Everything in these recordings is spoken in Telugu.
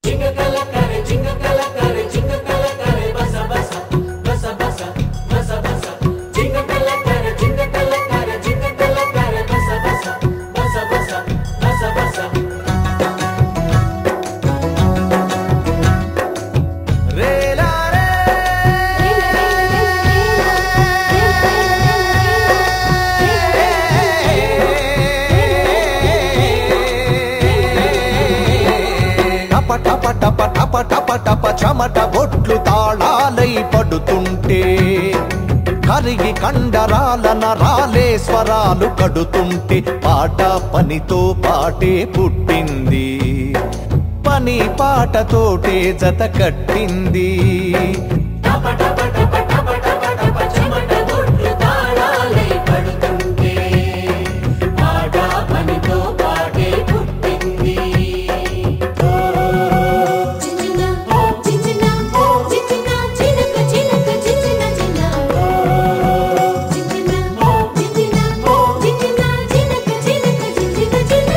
రేలా రే టప టప టప టప టప టప చెమట బొట్లు తాళాలై పడుతుంటే కరిగి కండరాల నరాలే స్వరాలు కడుతుంటే పాట పనితో పాటే పుట్టింది పని పాటతోటే జత కట్టింది చిన్న చిన్న చిన్న చిలక చిలక చిన్న చిన్న చిన్న చిన్న చిన్న చిలక చిలక చిన్న చిన్న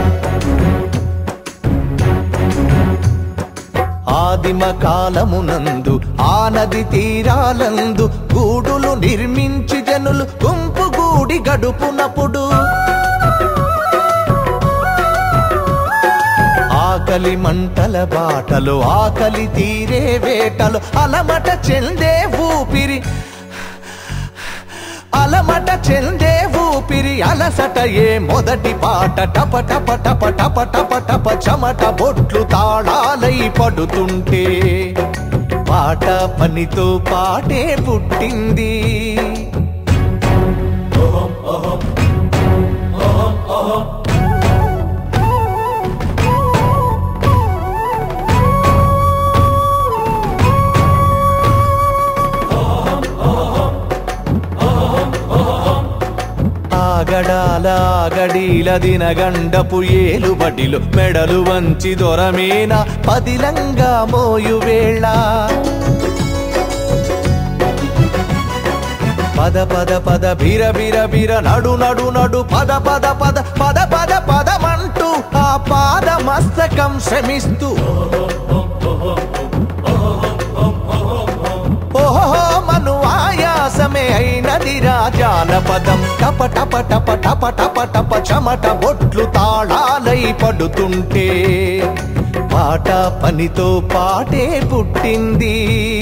ఆదిమ కాలమునందు ఆ నది తీరాలందు గూడులు నిర్మించి జనులు గుంపు గూడి గడుపునప్పుడు ఆకలి మంటల బాటలు ఆకలి తీరే వేటలు అలమట చెందే ఊపిరి అలమట చెందే ఊపిరి అలసట ఏ మొదటి పాట టప టప టప టప టప టప చెమట బొట్లు తాళాలై పడుతుంటే పాట పనితో పాటే పుట్టింది ఆగడాల ఆగడీల దినగండపు ఏలుబడిలు మెడలు వంచి దొరమేన పదిలంగా మోయు వేళ పద పద పద బిర బిర బిర నడు నడు నడు పద పద పద పద పద పదమంటూ ఆ పాద మస్తకం శ్రమిస్తూ ఓహో మను ఆయాసమే అయినది రాజాల పదం టప టప టప టప టప టప చెమట బొట్లు తాళాలై పడుతుంటే పాట పనితో పాటే పుట్టింది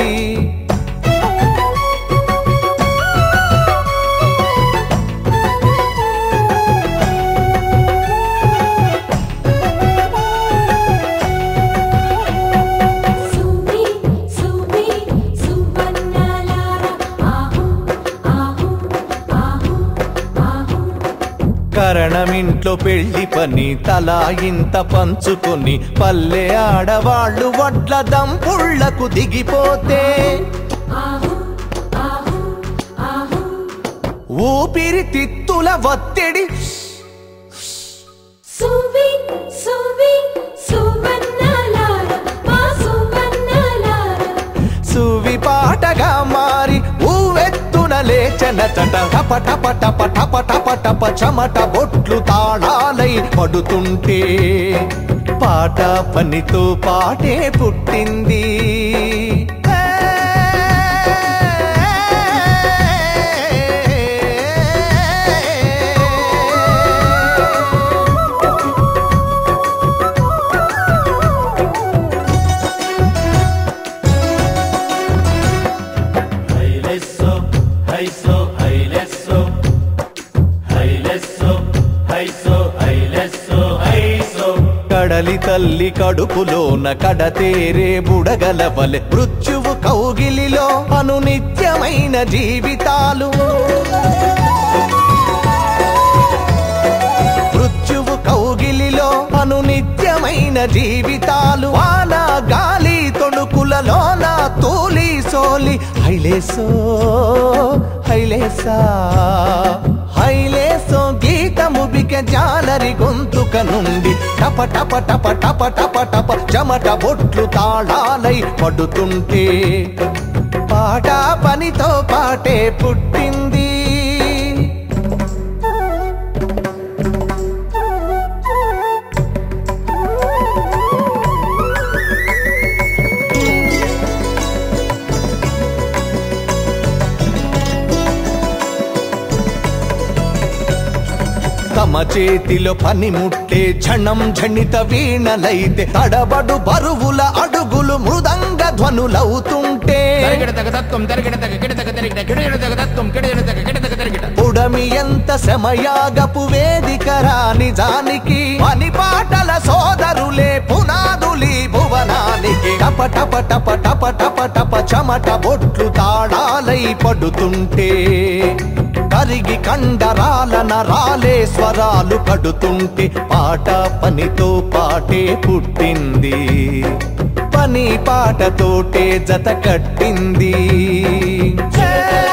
సువి సువి సువన్నలార ఆహు ఆహు ఆహు ఆహు కరణమింట్లో పెళ్లి పని తలా ఇంత పంచుకొని పల్లె ఆడవాళ్ళు వడ్ల దంపుళ్లకు దిగిపోతే ఆహు ఆహు ఆహు ఊపిరి తిత్తుల ఒత్తిడి సువి సువి సువన్నలార మా సువన్నలార సువి పాటగా మారి ఊవెత్తున లేచన చట టప టప టప టప టప టప చెమట బొట్లు తాళాలై పడుతుంటే పాట పనితో పాటే పుట్టింది Hailesso, haiso, hailesso. Hailesso, haiso, hailesso, haiso. కడలి తల్లి కడుపులోన కడతేరే బుడగల వలె మృత్యువు కౌగిలిలో అనునిత్యమైన జీవితాలు మృత్యువు కౌగిలిలో అనునిత్యమైన జీవితాలు వాన గాలి తొణుకులలోన తూలి సోలి హైలేసో హైలేసా హైలేసో గీతము బిక జాలరి గొంతుక నుండి టప టప టప టప టప టప చెమట బొట్లు తాళాలై పడుతుంటే పాట పనితో పాటే పుట్టింది తమ చేతిలో పనిముట్లే ఝణం ఝణిత వీణలైతే తడబడు బరువుల అడుగులు మృదంగ ధ్వనులవుతుంటే తరిగిడ తగ తత్వం తరిగిడ తగ గిడ తగ తరిగిడ గిడ తగ తత్వం గిడ తగ గిడ తగ తరిగిడ పుడమి ఎంత శమయాగపు వేదికరా నిజానికి పని పాటల సోదరులే పునాదులి భువనానికి టప టప టప టప టప టప చెమట బొట్లు తాళాలై పడుతుంటే కరిగి కండరాల నరాలే స్వరాలు కడుతుంటే పాట పనితో పాటే పుట్టింది పని పాటతోటే జత కట్టింది